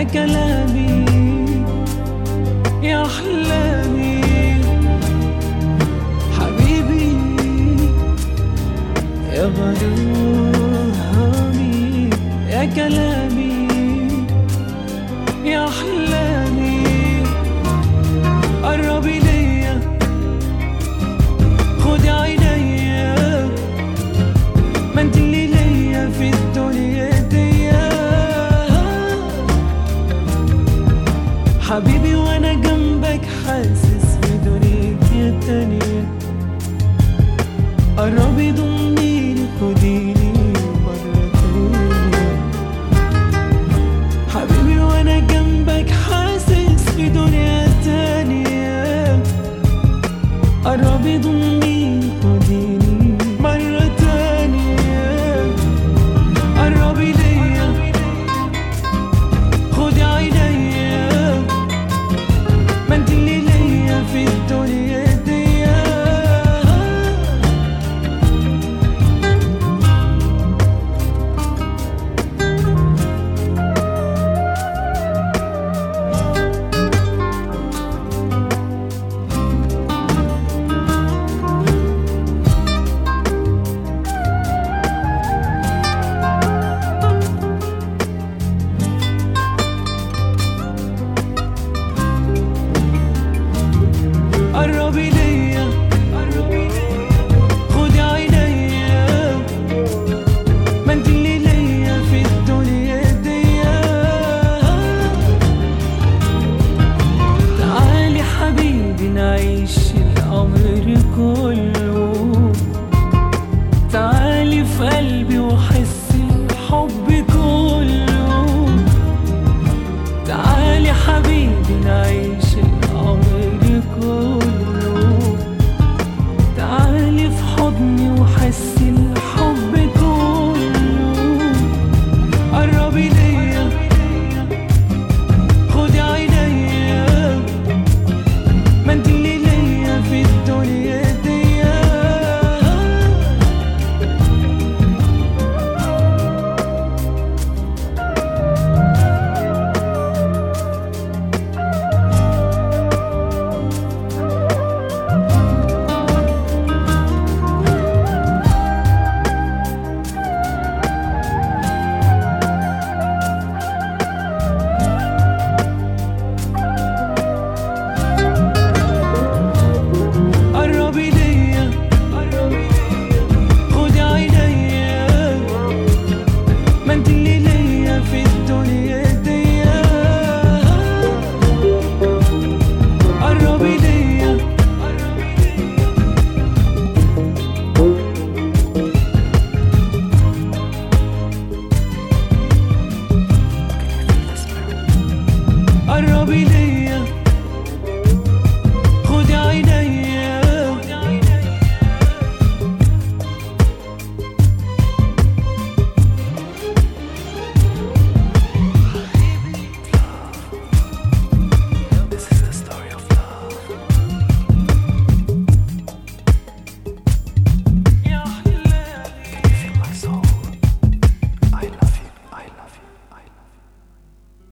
كلامي يا أحلامي حبيبي يا غرامي يا كلامي يا أحلامي قربي ليا خدي عينيا ما انت اللي ليا في الدنيا دي حبيبي وانا جنبك حاسس بدنيا تانية قربي ضمنيني خديني مرة تانية حبيبي وانا جنبك حاسس بدنيا تانية قربي ضمنيني خديني مرة تانية قربي ليا خدي عينيا ما انت اللي ليا في الدنيا دي قربي